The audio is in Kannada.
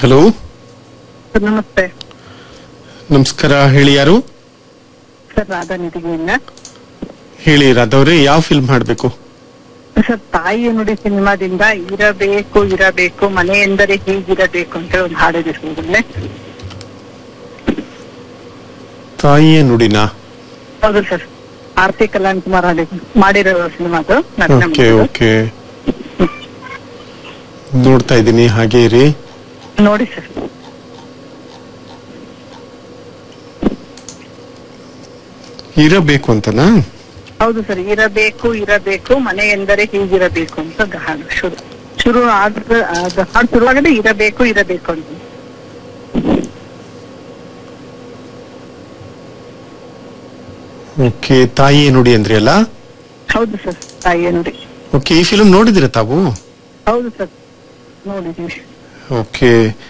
ಹಲೋ ಸರ್ ನಮಸ್ತೆ ನಮಸ್ಕಾರ ಹೇಳಿ ಯಾರು ಸರ್ ರಾಧಾ ನಿಧಿಗೆಯಿಂದ ಹೇಳಿ ರಾಧವ್ರೆ ಯಾವ ಫಿಲ್ಮ್ ಹಾಡ್ಬೇಕು ಸರ್ ತಾಯಿಯ ನುಡಿ ಸಿನಿಮಾದಿಂದ ಇರಬೇಕು ಇರಬೇಕು ಮನೆ ಎಂದರೆ ಹೀಗಿರಬೇಕು ಅಂತ ಒಂದು ಹಾಡಿದೆ ಸರ್ ಇದನ್ನೇ. ತಾಯಿಯ ನುಡಿನ ಹೌದು ಸರ್ ಆರ್ತಿ ಕಲ್ಯಾಣ್ ಕುಮಾರ್ ಹಾಡಿ ಮಾಡಿರೋ ಸಿನಿಮಾದು ನಟನೆ ಓಕೆ ಮಾಡಿದ್ದು. ಓಕೆ ನೋಡ್ತಾ ಇದ್ದೀನಿ ಹಾಗೆ ಇರಿ ನೋಡಿ ಸರ್ ಇರಬೇಕು ಅಂತನಾ ಹೌದು ಸರ್ ಇರಬೇಕು ಇರಬೇಕು ಮನೆ ಎಂದರೆ ಹೀಗಿರಬೇಕು ಅಂತ ಗ- ಹಾಡು ಶುರು ಶುರು ಆದ ಅದು ಹಾಡು ಶುರುವಾಗದೆ ಇರಬೇಕು ಇರಬೇಕು ಅಂತ ಓಕೆ ತಾಯಿಯ ನುಡಿ ಅಂದ್ರಿ ಅಲ್ಲ ಹೌದು ಸರ್ ತಾಯಿಯ ನುಡಿ ಓಕೆ ಈ ಫಿಲ್ಮ್ ನೋಡಿದಿರ ತಾವು ಹೌದು ಸರ್ ನೋಡಿದೀವಿ ಓಕೆ